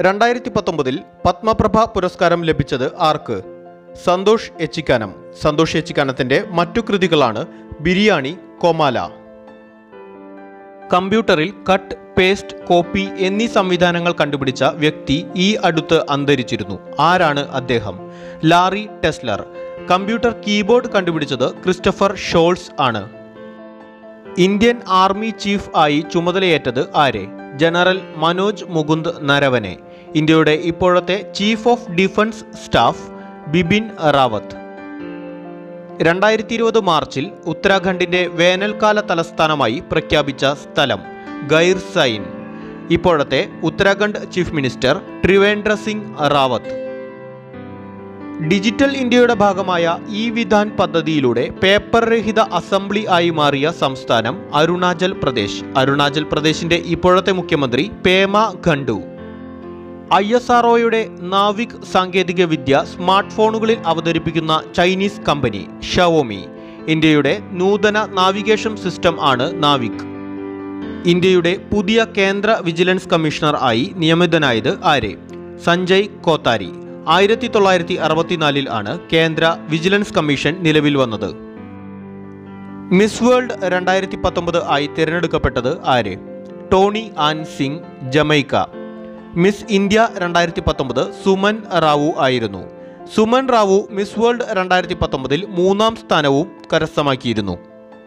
രണ്ടായിരത്തി പത്തൊമ്പതിൽ പത്മപ്രഭ പുരസ്കാരം ലഭിച്ചത് ആർക്ക് സന്തോഷ് എച്ചിക്കാനം സന്തോഷ് എച്ചിക്കാനത്തിന്റെ മറ്റു കൃതികളാണ് ബിരിയാണി കോമാല കമ്പ്യൂട്ടറിൽ കട്ട് പേസ്റ്റ് കോപ്പി എന്നീ സംവിധാനങ്ങൾ കണ്ടുപിടിച്ച വ്യക്തി ഈ അടുത്ത് അന്തരിച്ചിരുന്നു ആരാണ് അദ്ദേഹം ലാറി ടെസ്ലർ കമ്പ്യൂട്ടർ കീബോർഡ് കണ്ടുപിടിച്ചത് ക്രിസ്റ്റഫർ ഷോൾസ് ആണ് ഇന്ത്യൻ ആർമി ചീഫ് ആയി ചുമതലയേറ്റത് ആരെ ജനറൽ മനോജ് മുകുന്ദ് നരവനെ ഇന്ത്യയുടെ ഇപ്പോഴത്തെ chief of defence staff Bipin Rawat രണ്ടായിരത്തി ഇരുപത് മാർച്ചിൽ ഉത്തരാഖണ്ഡിന്റെ വേനൽക്കാല തലസ്ഥാനമായി പ്രഖ്യാപിച്ച സ്ഥലം ഗൈർ സൈൻ ഇപ്പോഴത്തെ Uttarakhand chief minister Trivendra Singh Rawat digital ഇന്ത്യയുടെ ഭാഗമായ ഇ വിധാൻ പദ്ധതിയിലൂടെ പേപ്പർ രഹിത അസംബ്ലി ആയി മാറിയ സംസ്ഥാനം അരുണാചൽ പ്രദേശ് അരുണാചൽ പ്രദേശിന്റെ ഇപ്പോഴത്തെ മുഖ്യമന്ത്രി പേമ ഖണ്ഡു ഐ എസ് ആർഒയുടെ നാവിക് സാങ്കേതിക വിദ്യ സ്മാർട്ട് ഫോണുകളിൽ അവതരിപ്പിക്കുന്ന ചൈനീസ് കമ്പനി ഷവോമി ഇന്ത്യയുടെ നൂതന നാവിഗേഷൻ സിസ്റ്റം ആണ് നാവിക് ഇന്ത്യയുടെ പുതിയ കേന്ദ്ര വിജിലൻസ് കമ്മീഷണർ ആയി നിയമിതനായത് ആരെ സഞ്ജയ് കോത്താരി ആയിരത്തി തൊള്ളായിരത്തി അറുപത്തിനാലിൽ ആണ് കേന്ദ്ര വിജിലൻസ് കമ്മീഷൻ നിലവിൽ വന്നത് മിസ് വേൾഡ് രണ്ടായിരത്തി പത്തൊമ്പത് ആയി തിരഞ്ഞെടുക്കപ്പെട്ടത് ആര് Toni Ann Singh Jamaica Miss India രണ്ടായിരത്തി പത്തൊമ്പത് സുമൻ റാവു ആയിരുന്നു സുമൻ റാവു മിസ് വേൾഡ് രണ്ടായിരത്തി പത്തൊമ്പതിൽ മൂന്നാം സ്ഥാനവും കരസ്ഥമാക്കിയിരുന്നു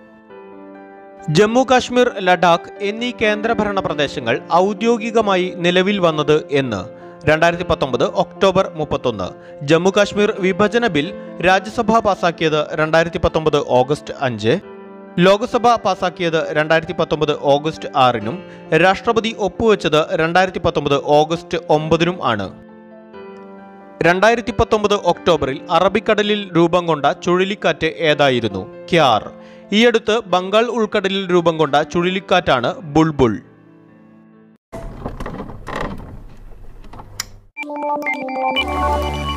ജമ്മു കാശ്മീർ ലഡാക്ക് എന്നീ കേന്ദ്രഭരണ പ്രദേശങ്ങൾ ഔദ്യോഗികമായി നിലവിൽ വന്നത് എന്ന് രണ്ടായിരത്തി പത്തൊമ്പത് ഒക്ടോബർ മുപ്പത്തൊന്ന് ജമ്മു കാശ്മീർ വിഭജന ബിൽ രാജ്യസഭ പാസാക്കിയത് രണ്ടായിരത്തി പത്തൊമ്പത് ഓഗസ്റ്റ് അഞ്ച് ലോക്സഭ പാസാക്കിയത് രണ്ടായിരത്തി പത്തൊമ്പത് ഓഗസ്റ്റ് ആറിനും രാഷ്ട്രപതി ഒപ്പുവെച്ചത് രണ്ടായിരത്തി പത്തൊമ്പത് ഓഗസ്റ്റ് ഒമ്പതിനും ആണ് രണ്ടായിരത്തി പത്തൊമ്പത് ഒക്ടോബറിൽ അറബിക്കടലിൽ രൂപം കൊണ്ട ചുഴലിക്കാറ്റ് ഏതായിരുന്നു ക്യാർ ഈയടുത്ത് ബംഗാൾ ഉൾക്കടലിൽ രൂപം കൊണ്ട ചുഴലിക്കാറ്റാണ് ബുൾബുൾ Thank you.